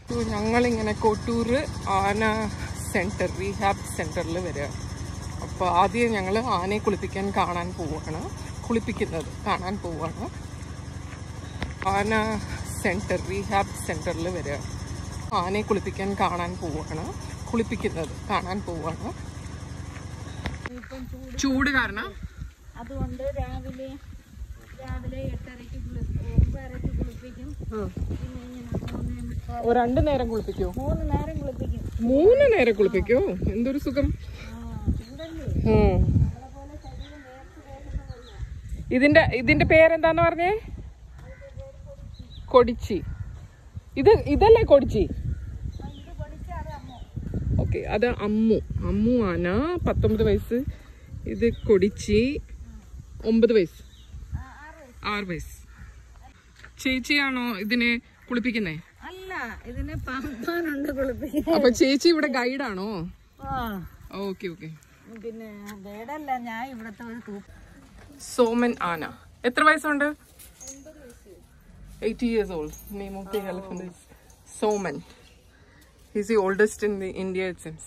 ഞങ്ങളിങ്ങനെ കൊട്ടൂർ ആന centre rehab സെൻറ്ററിൽ വരിക അപ്പോൾ ആദ്യം ഞങ്ങൾ ആനയെ കുളിപ്പിക്കാൻ കാണാൻ പോവുകയാണ് കുളിപ്പിക്കുന്നത് കാണാൻ പോവുകയാണ് ആന സെൻറ്റർ റീഹാബ് സെൻറ്ററിൽ വരിക ആനയെ കുളിപ്പിക്കാൻ കാണാൻ പോവുകയാണ് കുളിപ്പിക്കുന്നത് കാണാൻ പോവുകയാണ് ഇപ്പം ചൂട് ചൂട് കാരണം അതുകൊണ്ട് രാവിലെ രാവിലെ എട്ടരയ്ക്ക് കുളി ഒമ്പതരയ്ക്ക് കുളിപ്പിക്കും പിന്നെ ഇങ്ങനെ മൂന്ന് മുക്കാൽ- രണ്ട് നേരം കുളിപ്പിക്കോ മൂന്ന് നേരം കുളിപ്പിക്കും മൂന്ന് നേരം കുളിപ്പിക്കോ എന്തൊരു സുഖം ആ ചൂടല്ലേ ഉം. നമ്മളെ പോലെ ശരീരം വേർത്ത് പോകുന്നതല്ല ഇതിന്റെ ഇതിന്റെ പേരെന്താന്ന് പറഞ്ഞേ കൊടിച്ചി ഇത് ഇതല്ലേ കൊടിച്ചി ഇത് പഠിച്ചാൽ അമ്മ ഓക്കെ അത് അമ്മു അമ്മു ആന പത്തൊമ്പത് വയസ്സ് ഇത് കൊടിച്ചി ഒമ്പത് വയസ്സ് ആറ് വയസ്സ് ചേച്ചിയാണോ ഇതിനെ കുളിപ്പിക്കുന്നേ അല്ല ഇതിനെ പാമ്പാനുണ്ട് കുളിപ്പിക്കാൻ അപ്പൊ ചേച്ചി ഇവിടെ ഗൈഡാണോ ആ ഓക്കെ ഓക്കെ പിന്നെ വേടല്ല ഞാൻ ഇവിടുത്തെ ഒരു തൂപ്പ് സോമൻ ആന എത്ര വയസ്സുണ്ട് eighty years old name of the elephant is Soman He's the oldest in the India it seems.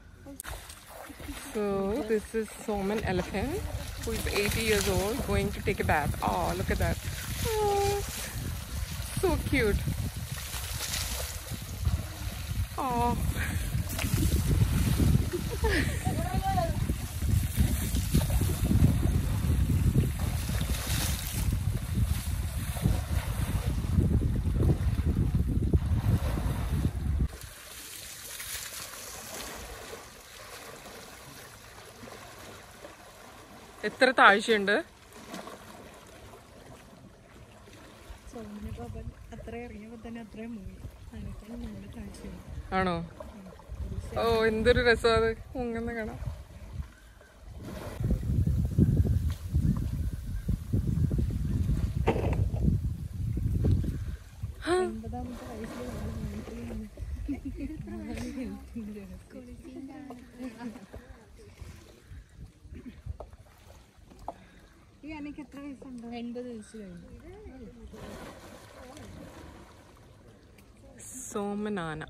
So this is Soman elephant who is 80 years old going to take a bath. Oh look at that. Oh so cute. Oh എത്ര താഴ്ചയുണ്ട് അത്ര ഇറങ്ങിയപ്പോ തന്നെ അത്രയും മുങ്ങി അതിനേക്കാളും നമ്മുടെ കാഴ്ചയാണ് ആണോ ഓ എന്തൊരു രസം അത് മുങ്ങുന്ന കാണാം അമ്പതാമത്തെ വയസ്സിൽ ഈ അനക്ക് എത്ര വയസ്സുണ്ട് എൺപത് വയസ്സ് കഴിഞ്ഞു സോമനാന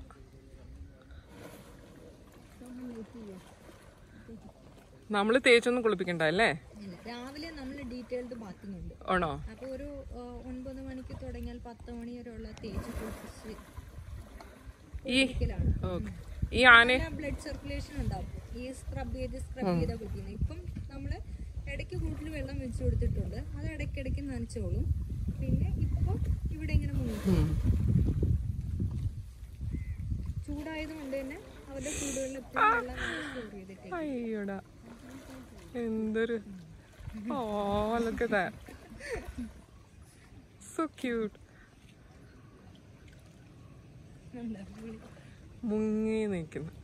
നമ്മള് തേച്ചൊന്നും കുളിപ്പിക്കണ്ട അല്ലേ രാവിലെ നമ്മൾ ഡീറ്റെയിൽഡ് ബാത്തിങ് ഉണ്ട് ആണോ അപ്പോൾ ഒരു ആ, ഒൻപത് മണിക്ക് തുടങ്ങിയാൽ പത്ത് മണി വരെയുള്ള തേച്ച് കുളിപ്പിച്ച് ഈ കുളിക്കലാണ് ഓക്കെ ഈ ആന ബ്ലഡ് സർക്കുലേഷൻ ഉണ്ടാവും ഈ സ്ക്രബ് ചെയ്ത് സ്ക്രബ് ചെയ്താ കുടിക്കുന്നത് ഇപ്പം നമ്മൾ ഇടയ്ക്ക് കൂട്ടിൽ വെള്ളം വെച്ച് കൊടുത്തിട്ടുണ്ട് അത് ഇടയ്ക്കിടയ്ക്ക് നനച്ചോളും പിന്നെ ഇപ്പം ഇവിടെ ഇങ്ങനെ മുങ്ങി ഉം. ചൂടായത് കൊണ്ട് തന്നെ അവരുടെ കൂടുകളിൽ എപ്പോഴും വെള്ളം സ്റ്റോർ ചെയ്തിട്ടേ അയ്യോടാ എന്തൊരു ഓ look at that so cute മുങ്ങി നിൽക്കുന്നു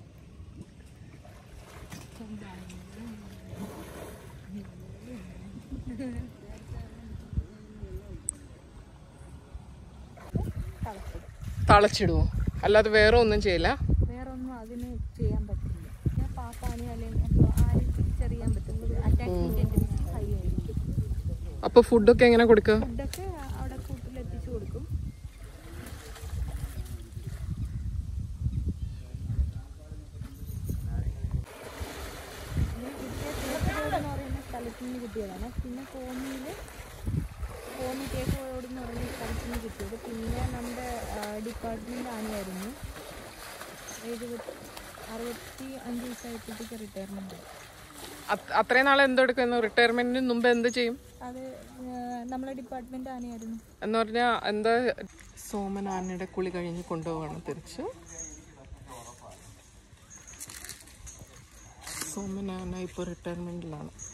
തളച്ചിടുവോ അല്ലാതെ വേറെ ഒന്നും ചെയ്യില്ല വേറെ ഒന്നും അതിന് ചെയ്യാൻ പറ്റില്ല ഞാൻ പാപ്പാനി അല്ലെങ്കിൽ എന്തോ ആരും തിരിച്ചറിയാൻ പറ്റുന്നത് അറ്റാക്കിംഗ് ടെൻഡൻസി ഹൈ ആയിരിക്കും അപ്പൊ ഫുഡൊക്കെ എങ്ങനെ കൊടുക്കുക ഫുഡൊക്കെ അവിടെ കൂട്ടിൽ എത്തിച്ചു കൊടുക്കും ഇതിന് കിട്ടിയ തേക്കോട് എന്ന് പറയുന്ന സ്ഥലത്ത് നിന്ന് കിട്ടിയതാണ് പിന്നെ കോന്നിയിൽ കോന്നി തേക്കോട് എന്ന് പറയുന്ന സ്ഥലത്ത് നിന്ന് കിട്ടിയത് പിന്നെ നമ്മുടെ ഡിപ്പാർട്ട്മെന്റ് ആനയായിരുന്നു എഴുപത്തി അറുപത്തി അഞ്ച് ദിവസമായപ്പോഴത്തേക്ക് റിട്ടയർമെന്റ് ആയി അത്- അത്രയും നാൾ എന്തെടുക്കുന്നു റിട്ടയർമെന്റിന് മുമ്പ് എന്ത് ചെയ്യും അത് ആ, നമ്മളെ ഡിപ്പാർട്ട്മെന്റ് ആനയായിരുന്നു എന്ന് പറഞ്ഞാൽ എന്താ സോമൻ ആനയുടെ കുളി കഴിഞ്ഞ് കൊണ്ടുപോവാണ് തിരിച്ച് സോമൻ ആന ഇപ്പോൾ റിട്ടയർമെന്റിലാണ്